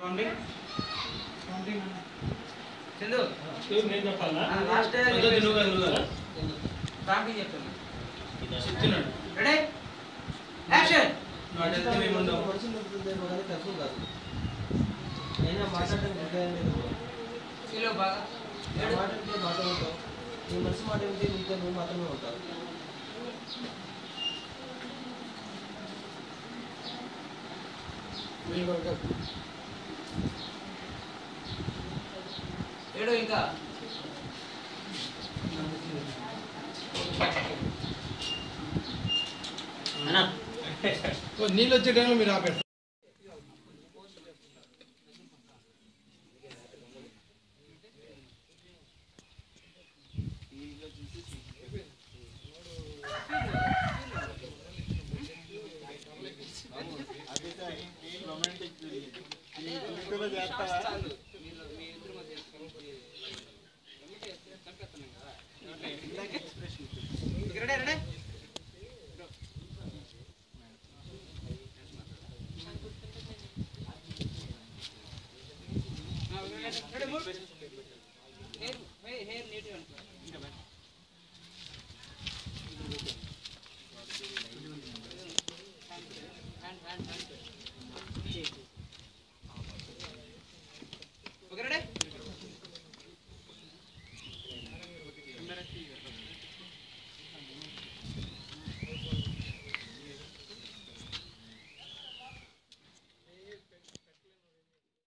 Counting counting Chandu నేను చెప్పాలా last వద్దు, నువ్వు కాదు, నువ్వు కాదు. కౌంటింగ్ చెప్తున్నా చెప్తున్నాడు రెడీ యాక్షన్ నువ్వు అటు వెళ్తే మేము ఉండవు. మనుషులు దొరుకుతుందేమో కానీ తక్కువ కాదు అయినా మాట్లాడటం ఇంకా లేదు సిలో బాగా నా ఏడు మాట వింటే మాట ఉంటావు నీ మనసు మాట వింటే నీతో నువ్వు మాత్రమే ఉంటావు ఏడు ఇంకా నీళ్ళు వచ్చే టైంలో మీరు ఆపేస్తారు రెడీ రెడీ రెడీ మూవ్